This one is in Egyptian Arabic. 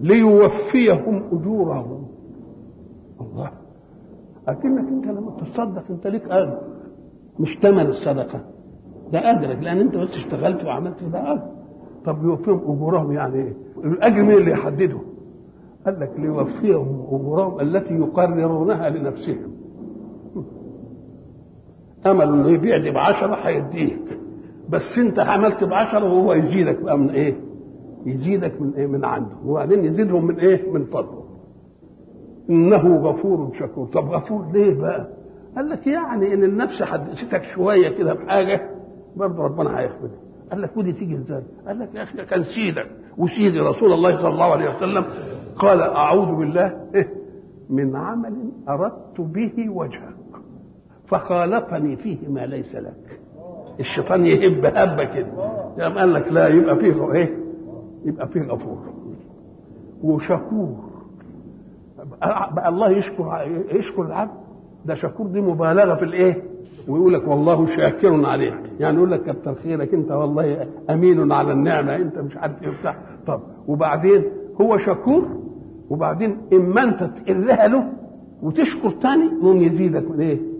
ليوفيهم اجورهم الله اكنك انت لما تتصدق انت ليك اجر مش ثمن الصدقه ده اجرك لان انت بس اشتغلت وعملت ده اجر طب يوفيهم اجورهم يعني ايه؟ الاجر مين اللي يحدده؟ قال لك ليوفيهم اجورهم التي يقررونها لنفسهم امل انه يبيع دي بعشرة هيديك بس انت عملت بعشرة وهو يزيدك بقى من ايه؟ يزيدك من ايه؟ من عنده وبعدين يزيدهم من ايه؟ من فضله انه غفور شكور طب غفور ليه بقى؟ قال لك يعني ان النفس حدثتك شويه كده بحاجه برضه ربنا هيحمدك قال لك ودي تيجي ازاي؟ قال لك يا اخي ده كان سيدك وسيدي رسول الله صلى الله عليه وسلم قال اعوذ بالله من عمل اردت به وجهك فخالطني فيه ما ليس لك الشيطان يهب هبه كده يعني قال لك لا يبقى فيه ايه؟ يبقى فيه غفور وشكور بقى الله يشكر يشكر العبد ده شكور دي مبالغه في الايه؟ ويقول لك والله شاكر عليك يعني يقول لك كتر خيرك انت والله امين على النعمه انت مش عارف ايه وبتاع طب وبعدين هو شكور وبعدين اما انت تقلها له وتشكر تاني يقوم يزيدك من ايه؟